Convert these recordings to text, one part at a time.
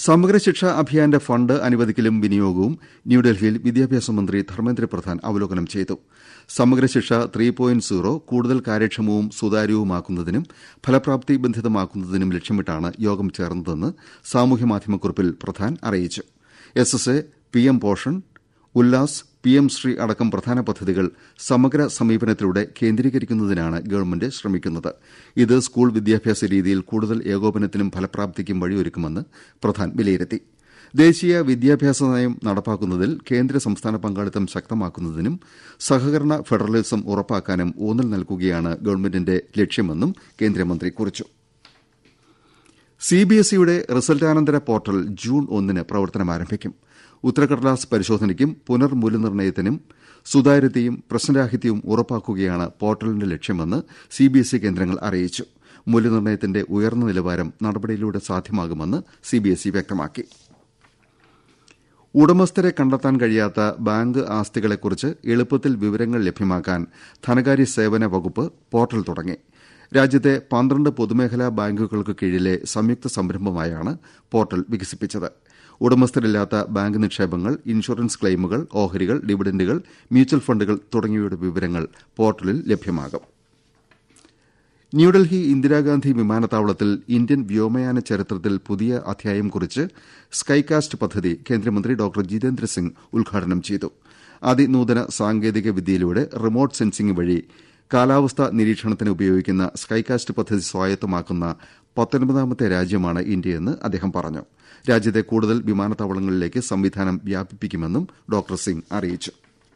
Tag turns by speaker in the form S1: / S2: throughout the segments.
S1: സമഗ്ര ശിക്ഷാ അഭിയാന്റെ ഫണ്ട് അനുവദിക്കലും വിനിയോഗവും ന്യൂഡൽഹിയിൽ വിദ്യാഭ്യാസ മന്ത്രി ധർമ്മേന്ദ്ര പ്രധാൻ അവലോകനം ചെയ്തു സമഗ്ര ശിക്ഷ ത്രീ പോയിന്റ് സീറോ കൂടുതൽ കാര്യക്ഷമവും സുതാര്യവുമാക്കുന്നതിനും ഫലപ്രാപ്തി ബന്ധിതമാക്കുന്നതിനും ലക്ഷ്യമിട്ടാണ് യോഗം ചേർന്നതെന്ന് സാമൂഹ്യമാധ്യമക്കുറിപ്പിൽ പ്രധാൻ അറിയിച്ചു S S A P M Poshan Ullas P M Shri അടക്കം പ്രധാന പദ്ധതികൾ സമഗ്ര സമീപനത്തിലൂടെ കേന്ദ്രീകരിക്കുന്നതിനാണ് ഗവൺമെന്റ് ശ്രമിക്കുന്നത് ഇത് സ്കൂൾ വിദ്യാഭ്യാസ രീതിയിൽ കൂടുതൽ ഏകോപനത്തിനും ഫലപ്രാപ്തിക്കും വഴിയൊരുക്കുമെന്ന് പ്രധാൻ വിലയിരുത്തി ദേശീയ വിദ്യാഭ്യാസ നയം നടപ്പാക്കുന്നതിൽ കേന്ദ്ര സംസ്ഥാന പങ്കാളിത്തം ശക്തമാക്കുന്നതിനും സഹകരണ ഫെഡറലിസം ഉറപ്പാക്കാനും ഊന്നൽ നൽകുകയാണ് ഗവൺമെന്റിന്റെ ലക്ഷ്യമെന്നും കേന്ദ്രമന്ത്രി കുറിച്ചു സിബിഎസ്ഇയുടെ റിസൾട്ടാനന്തര പോർട്ടൽ ജൂൺ ഒന്നിന് പ്രവർത്തനം ആരംഭിക്കും ഉത്തരക്കടലാസ് പരിശോധനയ്ക്കും പുനർമൂല്യനിർണ്ണയത്തിനും സുതാര്യതയും പ്രശ്നരാഹിത്യവും ഉറപ്പാക്കുകയാണ് പോർട്ടലിന്റെ ലക്ഷ്യമെന്ന് സിബിഎസ്ഇ കേന്ദ്രങ്ങൾ അറിയിച്ചു മൂല്യനിർണ്ണയത്തിന്റെ ഉയർന്ന നിലവാരം നടപടിയിലൂടെ സാധ്യമാകുമെന്ന് സിബിഎസ്ഇ വ്യക്തമാക്കി ഉടമസ്ഥരെ കണ്ടെത്താൻ കഴിയാത്ത ബാങ്ക് ആസ്തികളെക്കുറിച്ച് എളുപ്പത്തിൽ വിവരങ്ങൾ ലഭ്യമാക്കാൻ ധനകാര്യ സേവന വകുപ്പ് പോർട്ടൽ തുടങ്ങി രാജ്യത്തെ പന്ത്രണ്ട് പൊതുമേഖലാ ബാങ്കുകൾക്ക് കീഴിലെ സംയുക്ത സംരംഭമായാണ് പോർട്ടൽ വികസിപ്പിച്ചത് ഉടമസ്ഥരില്ലാത്ത ബാങ്ക് നിക്ഷേപങ്ങൾ ഇൻഷുറൻസ് ക്ലെയിമുകൾ ഓഹരികൾ ഡിവിഡന്റുകൾ മ്യൂച്വൽ ഫണ്ടുകൾ തുടങ്ങിയവയുടെ വിവരങ്ങൾ പോർട്ടലിൽ ലഭ്യമാകും ന്യൂഡൽഹി ഇന്ദിരാഗാന്ധി വിമാനത്താവളത്തിൽ ഇന്ത്യൻ വ്യോമയാന ചരിത്രത്തിൽ പുതിയ അധ്യായം കുറിച്ച് സ്കൈകാസ്റ്റ് പദ്ധതി കേന്ദ്രമന്ത്രി ഡോക്ടർ ജിതേന്ദ്ര സിംഗ് ഉദ്ഘാടനം ചെയ്തു അതിനൂതന സാങ്കേതിക വിദ്യയിലൂടെ റിമോട്ട് സെൻസിംഗ് വഴി കാലാവസ്ഥാ നിരീക്ഷണത്തിന് ഉപയോഗിക്കുന്ന സ്കൈകാസ്റ്റ് പദ്ധതി സ്വായത്തമാക്കുന്ന പത്തൊൻപതാമത്തെ രാജ്യമാണ് ഇന്ത്യയെന്ന് അദ്ദേഹം പറഞ്ഞു രാജ്യത്തെ കൂടുതൽ വിമാനത്താവളങ്ങളിലേക്ക് സംവിധാനം വ്യാപിപ്പിക്കുമെന്നും ഡോക്ടർ സിംഗ് അറിയിച്ചു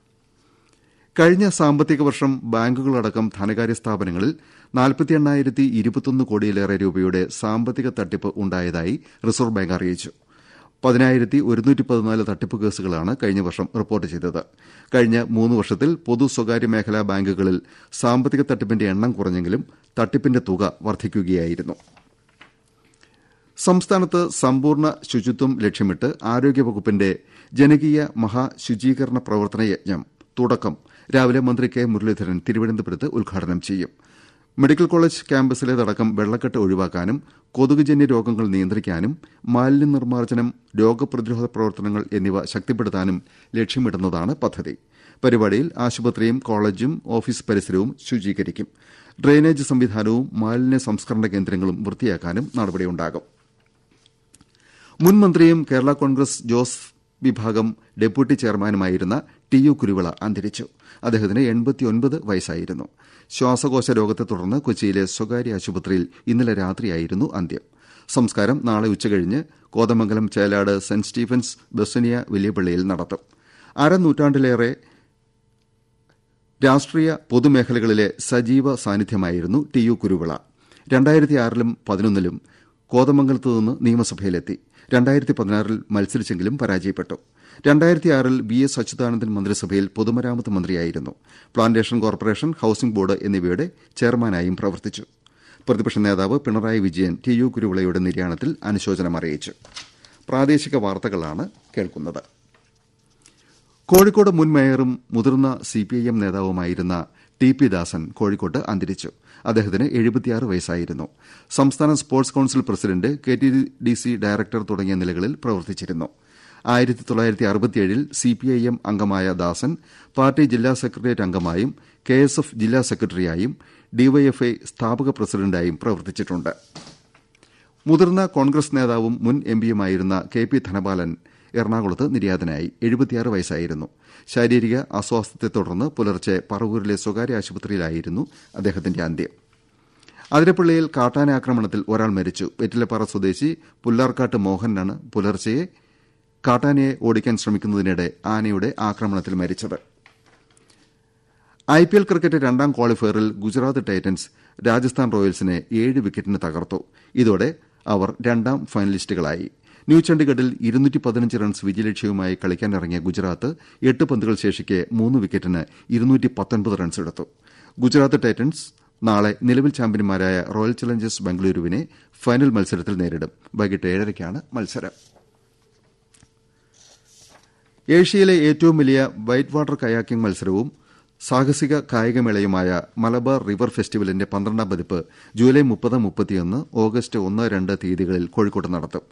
S1: കഴിഞ്ഞ സാമ്പത്തിക വർഷം ബാങ്കുകളടക്കം ധനകാര്യ സ്ഥാപനങ്ങളിൽ നാൽപ്പത്തി എണ്ണായിരത്തി ഇരുപത്തൊന്ന് കോടിയിലേറെ രൂപയുടെ സാമ്പത്തിക തട്ടിപ്പ് ഉണ്ടായതായി റിസർവ് ബാങ്ക് അറിയിച്ചു പതിനായിരത്തി ഒരുന്നൂറ്റി പതിനാല് തട്ടിപ്പ് കേസുകളാണ് കഴിഞ്ഞ വർഷം റിപ്പോർട്ട് ചെയ്തത് കഴിഞ്ഞ മൂന്ന് വർഷത്തിൽ പൊതു സ്വകാര്യ മേഖലാ ബാങ്കുകളിൽ സാമ്പത്തിക തട്ടിപ്പിന്റെ എണ്ണം കുറഞ്ഞെങ്കിലും തട്ടിപ്പിന്റെ തുക വർദ്ധിക്കുകയായിരുന്നു സംസ്ഥാനത്ത് സമ്പൂർണ്ണ ശുചിത്വം ലക്ഷ്യമിട്ട് ആരോഗ്യവകുപ്പിന്റെ ജനകീയ മഹാശുചീകരണ പ്രവർത്തന യജ്ഞം തുടക്കം രാവിലെ മന്ത്രി കെ മുരളീധരൻ തിരുവനന്തപുരത്ത് ഉദ്ഘാടനം ചെയ്യും മെഡിക്കൽ കോളേജ് ക്യാമ്പസിലേതടക്കം വെള്ളക്കെട്ട് ഒഴിവാക്കാനും കൊതുകുജന്യ രോഗങ്ങൾ നിയന്ത്രിക്കാനും മാലിന്യ നിർമ്മാർജ്ജനം രോഗപ്രതിരോധ പ്രവർത്തനങ്ങൾ എന്നിവ ശക്തിപ്പെടുത്താനും ലക്ഷ്യമിടുന്നതാണ് പദ്ധതി പരിപാടിയിൽ ആശുപത്രിയും കോളേജും ഓഫീസ് പരിസരവും ശുചീകരിക്കും ഡ്രെയിനേജ് സംവിധാനവും മാലിന്യ സംസ്കരണ കേന്ദ്രങ്ങളും വൃത്തിയാക്കാനും നടപടിയുണ്ടാകും മുൻ മന്ത്രിയും കേരള കോൺഗ്രസ് ജോസ് വിഭാഗം ഡെപ്യൂട്ടി ചെയർമാനുമായിരുന്ന ടി യു കുരുവിള അന്തരിച്ചു അദ്ദേഹത്തിന് എൺപത്തിയൊൻപത് വയസ്സായിരുന്നു ശ്വാസകോശ രോഗത്തെ തുടർന്ന് കൊച്ചിയിലെ സ്വകാര്യ ആശുപത്രിയിൽ ഇന്നലെ രാത്രിയായിരുന്നു അന്ത്യം സംസ്കാരം നാളെ ഉച്ചകഴിഞ്ഞ് കോതമംഗലം ചേലാട് സെന്റ് സ്റ്റീഫൻസ് ബസനിയ വലിയപള്ളിയിൽ നടത്തും അരനൂറ്റാണ്ടിലേറെ രാഷ്ട്രീയ പൊതുമേഖലകളിലെ സജീവ സാന്നിധ്യമായിരുന്നു ടി യു കുരുവിള രണ്ടായിരത്തിയാറിലും പതിനൊന്നിലും കോതമംഗലത്ത് നിന്ന് നിയമസഭയിലെത്തി രണ്ടായിരത്തി പതിനാറിൽ മത്സരിച്ചെങ്കിലും പരാജയപ്പെട്ടു രണ്ടായിരത്തിയാറിൽ വി എസ് അച്യുതാനന്ദൻ മന്ത്രിസഭയിൽ പൊതുമരാമത്ത് മന്ത്രിയായിരുന്നു പ്ലാന്റേഷൻ കോർപ്പറേഷൻ ഹൌസിംഗ് ബോർഡ് എന്നിവയുടെ ചെയർമാനായും പ്രവർത്തിച്ചു പ്രതിപക്ഷ നേതാവ് പിണറായി വിജയൻ ടി യു കുരുവിളയുടെ നിര്യാണത്തിൽ അനുശോചനം അറിയിച്ചു പ്രാദേശിക വാർത്തകളാണ് കേൾക്കുന്നത് കോഴിക്കോട് മുൻ മേയറും മുതിർന്ന സിപിഐഎം നേതാവുമായിരുന്ന ടി പി ദാസൻ കോഴിക്കോട്ട് അന്തരിച്ചു അദ്ദേഹത്തിന് എഴുപത്തിയാറ് വയസ്സായിരുന്നു സംസ്ഥാന sports council president K T D C director തുടങ്ങിയ നിലകളിൽ പ്രവർത്തിച്ചിരുന്നു ആയിരത്തി തൊള്ളായിരത്തി അറുപത്തിയേഴിൽ സിപിഐഎം അംഗമായ ദാസൻ പാർട്ടി ജില്ലാ സെക്രട്ടേറിയറ്റ് അംഗമായും കെ എസ് എഫ് ജില്ലാ സെക്രട്ടറിയായും ഡിവൈഎഫ്ഐ സ്ഥാപക പ്രസിഡന്റായും പ്രവർത്തിച്ചിട്ടുണ്ട് മുതിർന്ന കോൺഗ്രസ് നേതാവും മുൻ എംപിയുമായിരുന്ന കെ പി ധനപാലൻ എറണാകുളത്ത് നിര്യാതനായി എഴുപത്തിയാറ് വയസ്സായിരുന്നു ശാരീരിക അസ്വാസ്ഥ്യത്തെ തുടർന്ന് പുലർച്ചെ പറവൂരിലെ സ്വകാര്യ ആശുപത്രിയിലായിരുന്നു അദ്ദേഹത്തിന്റെ അന്ത്യം അതിരപ്പള്ളിയിൽ കാട്ടാനാക്രമണത്തിൽ ഒരാൾ മരിച്ചു വെറ്റിലപ്പാറ സ്വദേശി പുല്ലാർക്കാട്ട് മോഹനാണ് പുലർച്ചെ കാട്ടാനയെ ഓടിക്കാൻ ശ്രമിക്കുന്നതിനിടെ ആനയുടെ ആക്രമണത്തിൽ മരിച്ചത് ഐപിഎൽ ക്രിക്കറ്റ് രണ്ടാം ക്വാളിഫയറിൽ ഗുജറാത്ത് ടൈറ്റൻസ് രാജസ്ഥാൻ റോയൽസിനെ ഏഴ് വിക്കറ്റിന് തകർത്തു ഇതോടെ അവർ രണ്ടാം ഫൈനലിസ്റ്റുകളായി ന്യൂ ചണ്ഡിഗഡിൽ ഇരുന്നൂറ്റി പതിനഞ്ച് റൺസ് വിജയലക്ഷ്യവുമായി കളിക്കാനിറങ്ങിയ ഗുജറാത്ത് എട്ട് പന്തുകൾ ശേഷിക്കെ മൂന്ന് വിക്കറ്റിന് ഇരുന്നൂറ്റി പത്തൊൻപത് റൺസ് എടുത്തു ഗുജറാത്ത് ടൈറ്റൻസ് നാളെ നിലവിൽ ചാമ്പ്യന്മാരായ റോയൽ ചലഞ്ചേഴ്സ് ബംഗളൂരുവിനെ ഫൈനൽ മത്സരത്തിൽ നേരിടും വൈകിട്ട് ഏഴരയ്ക്കാണ് മത്സരം ഏഷ്യയിലെ ഏറ്റവും വലിയ വൈറ്റ് വാട്ടർ കയാക്കിംഗ് മത്സരവും സാഹസിക കായികമേളയുമായ മലബാർ റിവർ ഫെസ്റ്റിവലിന്റെ പന്ത്രണ്ടാം പതിപ്പ് ജൂലൈ മുപ്പത് മുപ്പത്തിയൊന്ന് ഓഗസ്റ്റ് ഒന്ന് രണ്ട് തീയതികളിൽ കോഴിക്കോട്ട് നടത്തും